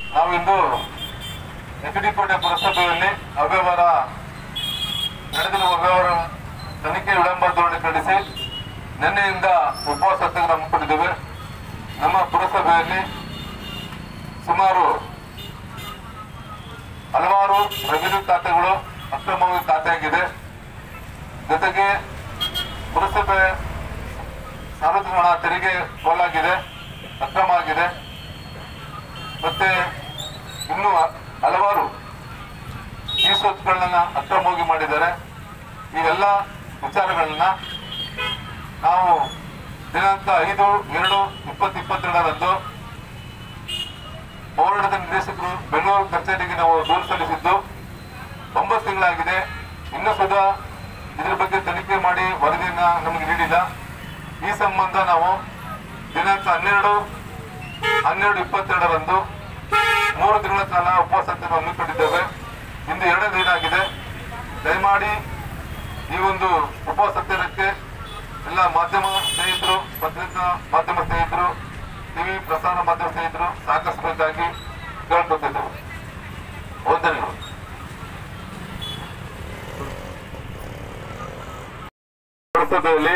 ನಾವಿಂದು H D ಕೋಟೆ ಪುರಸಭೆಯಲ್ಲಿ ಅವ್ಯವಹಾರ ನಡೆದಿರುವ ಅವ್ಯವಹಾರ ತನಿಖೆ ವಿಳಂಬ ಧೋರಣೆ ಖಂಡಿಸಿ ನಿನ್ನೆಯಿಂದ ಉಪವಾಸ ಸತ್ಯಾಗ್ರಹ ಹಮ್ಮಿಕೊಂಡಿದ್ದೇವೆ ನಮ್ಮ ಪುರಸಭೆಯಲ್ಲಿ ಸುಮಾರು ಹಲವಾರು ರೆವಿನ್ಯೂ ಖಾತೆಗಳು ಅಕ್ರಮವಾಗಿ ಖಾತೆಯಾಗಿದೆ ಜೊತೆಗೆ ಪುರಸಭೆ ಸಾರ್ವಜನಿಕ ಹಣ ತೆರಿಗೆ ಪೋಲಾಗಿದೆ ಅಕ್ರಮ ಆಗಿದೆ ಮತ್ತೆ ಇನ್ನು ಹಲವಾರು ಈ ಸ್ವತ್ತುಗಳನ್ನ ಅಕ್ರಮವಾಗಿ ಮಾಡಿದ್ದಾರೆ ಇವೆಲ್ಲ ವಿಚಾರಗಳನ್ನ ನಾವು ದಿನಾಂಕ ಐದು ಎರಡು ಇಪ್ಪತ್ತು ಇಪ್ಪತ್ತೆರಡರಂದು ಪೌರಾಡಳಿತ ನಿರ್ದೇಶಕರು ಬೆಂಗಳೂರು ಕಚೇರಿಗೆ ನಾವು ದೂರು ಸಲ್ಲಿಸಿದ್ದು ಒಂಬತ್ತು ತಿಂಗಳಾಗಿದೆ ಇನ್ನೂ ಸುಧಾ ಇದ್ರ ಬಗ್ಗೆ ತನಿಖೆ ಮಾಡಿ ವರದಿಯನ್ನ ನಮಗೆ ನೀಡಿಲ್ಲ ಈ ಸಂಬಂಧ ನಾವು ದಿನಾಂಕ ಹನ್ನೆರಡು ಹನ್ನೆರಡು ಇಪ್ಪತ್ತೆರಡರಂದು ಮೂರು ತಿಂಗಳ ಕಾಲ ಉಪವಾಸವನ್ನು ಹಮ್ಮಿಕೊಂಡಿದ್ದೇವೆ ಇಂದು ಎರಡನೇ ದಿನ ಆಗಿದೆ ದಯಮಾಡಿ ಈ ಒಂದು ಉಪವಾಸ ಸತ್ಯಾಗ್ರಹಕ್ಕೆ ಎಲ್ಲ ಮಾಧ್ಯಮ ಸ್ನೇಹಿತರು ಪತ್ರಿಕಾ ಮಾಧ್ಯಮ ಸ್ನೇಹಿತರು ಟಿವಿ ಪ್ರಸಾರ ಮಾಧ್ಯಮ ಸ್ನೇಹಿತರು ಸಹಕರಿಸಬೇಕಾಗಿ ಕೇಳ್ಕೊತಿದ್ದೆವು ವಂದನೆಗಳು ಪುರಸಭೆಯಲ್ಲಿ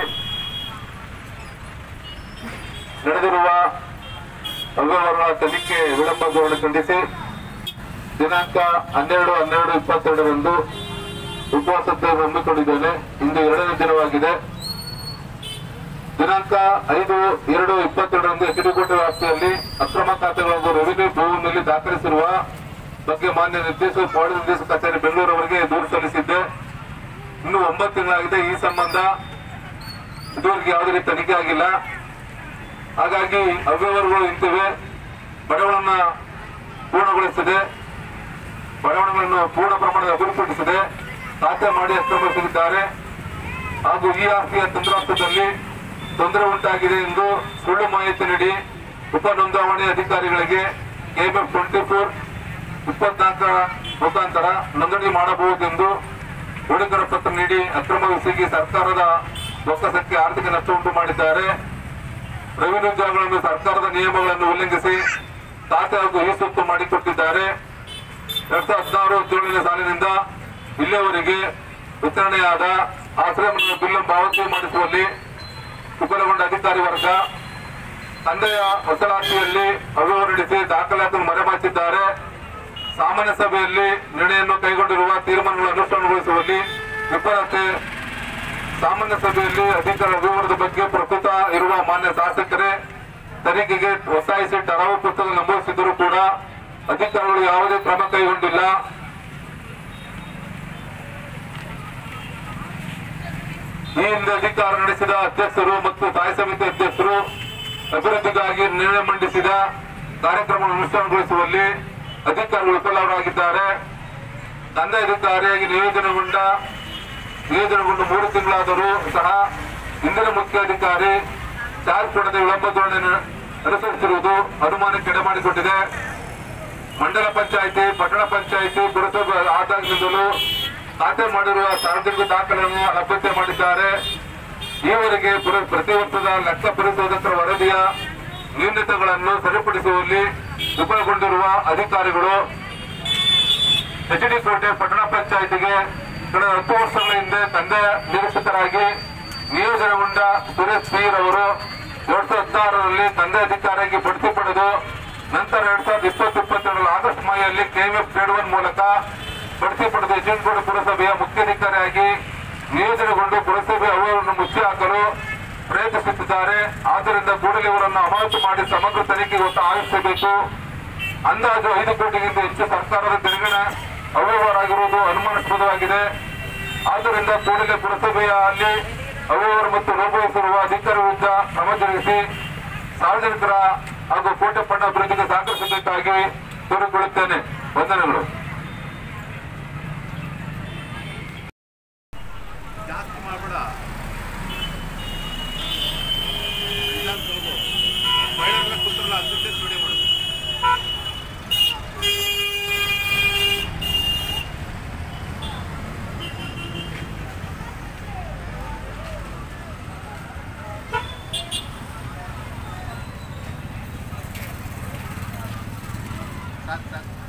ನಡೆದಿರುವ ಅವ್ಯವಹಾರ ತನಿಖೆ ವಿಳಂಬ ಧೋರಣೆ ಖಂಡಿಸಿ ದಿನಾಂಕ ಹನ್ನೆರಡು ಹನ್ನೆರಡು ಇಪ್ಪತ್ತೆರಡರಂದು ಉಪವಾಸ ಸತ್ಯಾಗ್ರಹ ಹಮ್ಮಿಕೊಂಡಿದ್ದೇನೆ ಇಂದು ಎರಡನೇ ದಿನವಾಗಿದೆ ದಿನಾಂಕ ಐದು ಎರಡು ಇಪ್ಪತ್ತೆರಡರಂದು ಎಚಡಿಕೋಟೆ ವ್ಯಾಪ್ತಿಯಲ್ಲಿ ಅಕ್ರಮ ಖಾತೆಗಳನ್ನು ರೆವಿನ್ಯೂ ಭೂಮಿಯಲ್ಲಿ ದಾಖಲಿಸಿರುವ ಬಗ್ಗೆ ಮಾನ್ಯ ನಿರ್ದೇಶಕ ಪೌಡ ನಿರ್ದೇಶಕ ಕಚೇರಿ ಬೆಂಗಳೂರು ಅವರಿಗೆ ದೂರು ಸಲ್ಲಿಸಿದ್ದೆ ಇನ್ನು ಒಂಬತ್ತು ತಿಂಗಳಾಗಿದೆ ಈ ಸಂಬಂಧ ಇದುವರೆಗೆ ಯಾವುದೇ ರೀತಿ ತನಿಖೆ ಆಗಿಲ್ಲ ಹಾಗಾಗಿ ಅವ್ಯವಹಾರಗಳು ನಿಂತಿವೆ ಬಡವಳನ್ನ ಪೂರ್ಣಗೊಳಿಸಿದೆ ಬಡವಣೆಗಳನ್ನು ಪೂರ್ಣ ಪ್ರಮಾಣದ ಅಭಿವೃದ್ಧಿಪಡಿಸಿದೆ ಖಾತೆ ಮಾಡಿ ಅಕ್ರಮಿಸಿದ್ದಾರೆ ಹಾಗೂ ಈ ಆಸ್ತಿಯ ತಂತ್ರಾಂಶದಲ್ಲಿ ತೊಂದರೆ ಉಂಟಾಗಿದೆ ಎಂದು ಸುಳ್ಳು ಮಾಹಿತಿ ನೀಡಿ ಉಪ ನೋಂದಾವಣಿ ಅಧಿಕಾರಿಗಳಿಗೆ ಕೆಎಫ್ ಟ್ವೆಂಟಿ ಫೋರ್ ಇಪ್ಪತ್ನಾಲ್ಕರ ಮುಖಾಂತರ ನೋಂದಣಿ ಮಾಡಬಹುದೆಂದು ಹೂಡಿಕರ ಪತ್ರ ನೀಡಿ ಅಕ್ರಮ ಎಸಗಿ ಸರ್ಕಾರದ ಬೊಕ್ಕಸಕ್ಕೆ ಆರ್ಥಿಕ ನಷ್ಟ ಉಂಟು ಮಾಡಿದ್ದಾರೆ ರೆವಿನ್ಯೂ ಜಾಗಗಳನ್ನು ಸರ್ಕಾರದ ನಿಯಮಗಳನ್ನು ಉಲ್ಲಂಘಿಸಿ ಖಾತೆ ಹಾಗೂ ಈ ಸೊತ್ತು ಮಾಡಿಕೊಟ್ಟಿದ್ದಾರೆ ಎರಡ್ ಸಾವಿರದ ಹದಿನಾರು ಹದಿನೇಳನೇ ಸಾಲಿನಿಂದ ಇಲ್ಲಿಯವರೆಗೆ ವಿತರಣೆಯಾದ ಆಶ್ರಯ ಮನೆಯ ಬಿಲ್ ಪಾವತಿ ಮಾಡಿಸುವಲ್ಲಿ ವಿಫಲಗೊಂಡ ಅಧಿಕಾರಿ ವರ್ಗ ತಂದೆಯ ವಸಲಾತಿಯಲ್ಲಿ ಅವ್ಯವಹಾರ ನಡೆಸಿ ದಾಖಲಾತಿಯನ್ನು ಮರೆಮಾಚಿದ್ದಾರೆ ಸಾಮಾನ್ಯ ಸಭೆಯಲ್ಲಿ ನಿರ್ಣಯವನ್ನು ಕೈಗೊಂಡಿರುವ ತೀರ್ಮಾನಗಳನ್ನು ಅನುಷ್ಠಾನಗೊಳಿಸುವಲ್ಲಿ ವಿಫಲತೆ ಸಾಮಾನ್ಯ ಸಭೆಯಲ್ಲಿ ಅಧಿಕಾರ ಅವ್ಯವಹಾರದ ಬಗ್ಗೆ ಪ್ರಸ್ತುತ ಇರುವ ಮಾನ್ಯ ಶಾಸಕರೇ ತನಿಖೆಗೆ ಒತ್ತಾಯಿಸಿ ಠರಾವು ಪುಸ್ತಕ ನಮೂದಿಸಿದರೂ ಕೂಡ ಅಧಿಕಾರಿಗಳು ಯಾವುದೇ ಕ್ರಮ ಕೈಗೊಂಡಿಲ್ಲ ಈ ಹಿಂದೆ ಅಧಿಕಾರ ನಡೆಸಿದ ಅಧ್ಯಕ್ಷರು ಮತ್ತು ಸ್ಥಾಯಿ ಸಮಿತಿ ಅಧ್ಯಕ್ಷರು ಅಭಿವೃದ್ಧಿಗಾಗಿ ನಿರ್ಣಯ ಮಂಡಿಸಿದ ಕಾರ್ಯಕ್ರಮವನ್ನು ಅನುಷ್ಠಾನಗೊಳಿಸುವಲ್ಲಿ ಅಧಿಕಾರಿಗಳು ವಿಫಲರಾಗಿದ್ದಾರೆ ತಂದೆ ಅಧಿಕಾರಿಯಾಗಿ ನಿಯೋಜನೆಗೊಂಡ ನಿಯೋಜನೆಗೊಂಡು ಮೂರು ತಿಂಗಳಾದರೂ ಸಹ ಇಂದಿನ ಮುಖ್ಯಾಧಿಕಾರಿ ಚಾರ್ಜ್ ಪಡೆದ ವಿಳಂಬ ಧೋರಣೆ ಅನುಸರಿಸಿರುವುದು ಅನುಮಾನಕ್ಕೆ ಮಾಡಿಕೊಟ್ಟಿದೆ ಮಂಡಲ ಪಂಚಾಯಿತಿ ಪಟ್ಟಣ ಪಂಚಾಯಿತಿ ಪುರಸಭೆ ಆದಾಗಿನಿಂದಲೂ ಖಾತೆ ಮಾಡಿರುವ ಸಾರ್ವಜನಿಕ ದಾಖಲೆಯನ್ನು ಲಭ್ಯತೆ ಮಾಡಿದ್ದಾರೆ ಈವರೆಗೆ ಪುರ- ಪ್ರತಿ ವರ್ಷದ ಲೆಕ್ಕ ಪರಿಶೋಧಕರ ವರದಿಯ ನ್ಯೂನತೆಗಳನ್ನು ಸರಿಪಡಿಸುವಲ್ಲಿ ವಿಫಲಗೊಂಡಿರುವ ಅಧಿಕಾರಿಗಳು ಎಚ್ ಡಿ ಕೋಟೆ ಪಟ್ಟಣ ಪಂಚಾಯಿತಿಗೆ ಕಳೆದ ಹತ್ತು ವರ್ಷಗಳ ಹಿಂದೆ ತಂದೆ ನಿರೀಕ್ಷಕರಾಗಿ ನಿಯೋಜನೆಗೊಂಡ ಸುರೇಶ್ ಪೀರ್ ಅವರು ಎರಡ್ ಸಾವಿರದ ಹದಿನಾರರಲ್ಲಿ ತಂದೆ ಅಧಿಕಾರಿಯಾಗಿ ಬಡ್ತಿ ಪಡೆದು ನಂತರ ಎರಡ್ ಸಾವಿರದ ಇಪ್ಪತ್ತು ಇಪ್ಪತ್ತೆರಡರಲ್ಲಿ ಆಗಸ್ಟ್ ಮಾಯಲ್ಲಿ ಕೆಎಂಎಫ್ ಗ್ರೇಡ್ ಒನ್ ಮೂಲಕ ಬಡ್ತಿ ಪಡೆದು ಎಚ್ ಪುರಸಭೆಯ ಮುಖ್ಯಾಧಿಕಾರಿಯಾಗಿ ನಿಯೋಜನೆಗೊಂಡು ಪುರಸಭೆ ಅವರನ್ನು ಮುಚ್ಚಿ ಹಾಕಲು ಪ್ರಯತ್ನಿಸುತ್ತಿದ್ದಾರೆ ಆದ್ದರಿಂದ ಕೂಡಲೇ ಇವರನ್ನು ಅಮಾನತು ಮಾಡಿ ಸಮಗ್ರ ತನಿಖೆಗೆ ಒತ್ತು ಆಲಿಸಬೇಕು ಅಂದಾಜು ಐದು ಕೋಟಿಗಿಂತ ಹೆಚ್ಚು ಸರ್ಕಾರದ ತೆರಿಗೆನ ಅವ್ಯವಹಾರ ಆಗಿರುವುದು ಅನುಮಾನಾಸ್ಪದವಾಗಿದೆ ಆದ್ದರಿಂದ ಕೂಡಲೇ ಪುರಸಭೆಯ ಅಲ್ಲಿ ಅವ್ಯವಹಾರ ಮತ್ತು ಲೋಪವಿಸಿರುವ ಅಧಿಕಾರಿ ವಿರುದ್ಧ ಕ್ರಮ ಜರುಗಿಸಿ ಸಾರ್ವಜನಿಕರ ಹಾಗೂ ಕೋಟೆ ಪಣ್ಣ ಅಭಿವೃದ್ಧಿಗೆ ಸಹಕರಿಸಬೇಕಾಗಿ ಕೋರಿಕೊಳ್ಳುತ್ತೇನೆ ವಂದನೆಗಳು ಜಾಸ್ತಿ ಮಾಡಬೇಡ ಮಹಿಳೆಯರೆಲ್ಲ ಕೂತ್ರಲ್ಲ ಅದಕ್ಕೆ ಸ್ಟುಡಿಯೋ ಮಾಡೋದು ಸಾಕು ಸಾಕು